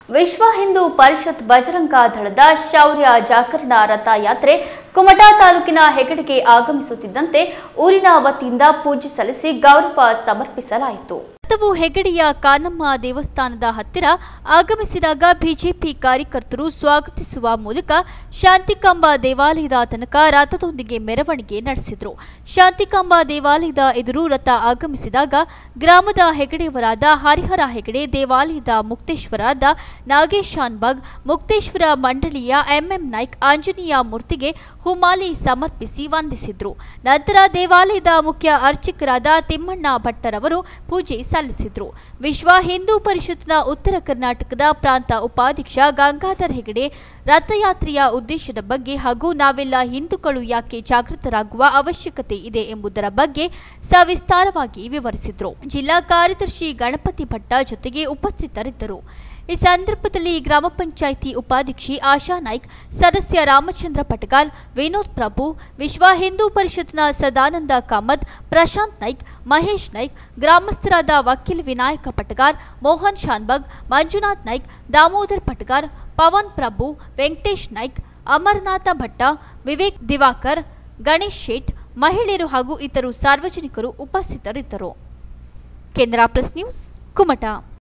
ವಿಶ್ವ ಹಿಂದೂ ಪರಿಷತ್ ಬಜರಂಗ ದಳದ ಶೌರ್ಯ ಜಾಗರಣ ರಥಯಾತ್ರೆ ಕುಮಟಾ ತಾಲೂಕಿನ ಹೆಗಡೆಗೆ ಆಗಮಿಸುತ್ತಿದ್ದಂತೆ ಊರಿನ ವತಿಯಿಂದ ಪೂಜೆ ಸಲ್ಲಿಸಿ ಗೌರವ ಸಮರ್ಪಿಸಲಾಯಿತು ರಥವು ಹೆಗಡೆಯ ಕಾನಮ್ಮ ದೇವಸ್ಥಾನದ ಹತ್ತಿರ ಆಗಮಿಸಿದಾಗ ಬಿಜೆಪಿ ಕಾರ್ಯಕರ್ತರು ಸ್ವಾಗತಿಸುವ ಮೂಲಕ ಶಾಂತಿಕಾಂಬ ದೇವಾಲಯದ ತನಕ ರಥದೊಂದಿಗೆ ಮೆರವಣಿಗೆ ನಡೆಸಿದರು ಶಾಂತಿಕಾಂಬ ದೇವಾಲಯದ ಎದುರು ರಥ ಆಗಮಿಸಿದಾಗ ಗ್ರಾಮದ ಹೆಗಡೆಯವರಾದ ಹರಿಹರ ಹೆಗಡೆ ದೇವಾಲಯದ ಮುಕ್ತೇಶ್ವರಾದ ನಾಗೇಶ್ ಶಾನ್ಬಾಗ್ ಮುಕ್ತೇಶ್ವರ ಮಂಡಳಿಯ ಎಂಎಂ ನಾಯ್ಕ್ ಆಂಜನೇಯ ಮೂರ್ತಿಗೆ ಹುಮಾಲಿ ಸಮರ್ಪಿಸಿ ವಂದಿಸಿದ್ರು ನಂತರ ದೇವಾಲಯದ ಮುಖ್ಯ ಅರ್ಚಕರಾದ ತಿಮ್ಮಣ್ಣ ಭಟ್ಟರವರು ಪೂಜೆ ಸಲ್ಲಿಸಿದ್ರು ವಿಶ್ವ ಹಿಂದೂ ಪರಿಷತ್ನ ಉತ್ತರ ಕರ್ನಾಟಕದ ಪ್ರಾಂತ ಉಪಾಧ್ಯಕ್ಷ ಗಂಗಾಧರ್ ಹೆಗಡೆ ರಥಯಾತ್ರೆಯ ಉದ್ದೇಶದ ಬಗ್ಗೆ ಹಾಗೂ ನಾವೆಲ್ಲ ಹಿಂದೂಗಳು ಯಾಕೆ ಜಾಗೃತರಾಗುವ ಅವಶ್ಯಕತೆ ಇದೆ ಎಂಬುದರ ಬಗ್ಗೆ ಸವಿಸ್ತಾರವಾಗಿ ವಿವರಿಸಿದ್ರು ಜಿಲ್ಲಾ ಕಾರ್ಯದರ್ಶಿ ಗಣಪತಿ ಭಟ್ಟ ಜೊತೆಗೆ ಉಪಸ್ಥಿತರಿದ್ದರು ಈ ಸಂದರ್ಭದಲ್ಲಿ ಗ್ರಾಮ ಪಂಚಾಯಿತಿ ಉಪಾಧ್ಯಕ್ಷೆ ಆಶಾ ನಾಯ್ಕ್ ಸದಸ್ಯ ರಾಮಚಂದ್ರ ಪಟಗಾರ್ ವಿನೋದ್ ಪ್ರಭು ವಿಶ್ವ ಹಿಂದೂ ಪರಿಷತ್ನ ಸದಾನಂದ ಕಾಮತ್ ಪ್ರಶಾಂತ್ ನಾಯ್ಕ್ ಮಹೇಶ್ ನಾಯ್ಕ್ ಗ್ರಾಮಸ್ಥರಾದ ವಕೀಲ್ ವಿನಾಯಕ ಪಟಗಾರ್ ಮೋಹನ್ ಶಾನ್ಬಗ್ ಮಂಜುನಾಥ್ ನಾಯ್ಕ್ ದಾಮೋದರ್ ಪಟಗಾರ್ ಪವನ್ ಪ್ರಭು ವೆಂಕಟೇಶ್ ನಾಯ್ಕ್ ಅಮರನಾಥ ಭಟ್ಟ ವಿವೇಕ್ ದಿವಾಕರ್ ಗಣೇಶ್ ಶೇಟ್ ಮಹಿಳೆಯರು ಹಾಗೂ ಇತರು ಸಾರ್ವಜನಿಕರು ಉಪಸ್ಥಿತರಿದ್ದರು ಕೆನರಾ ಪ್ಲಸ್ ನ್ಯೂಸ್ ಕುಮಟಾ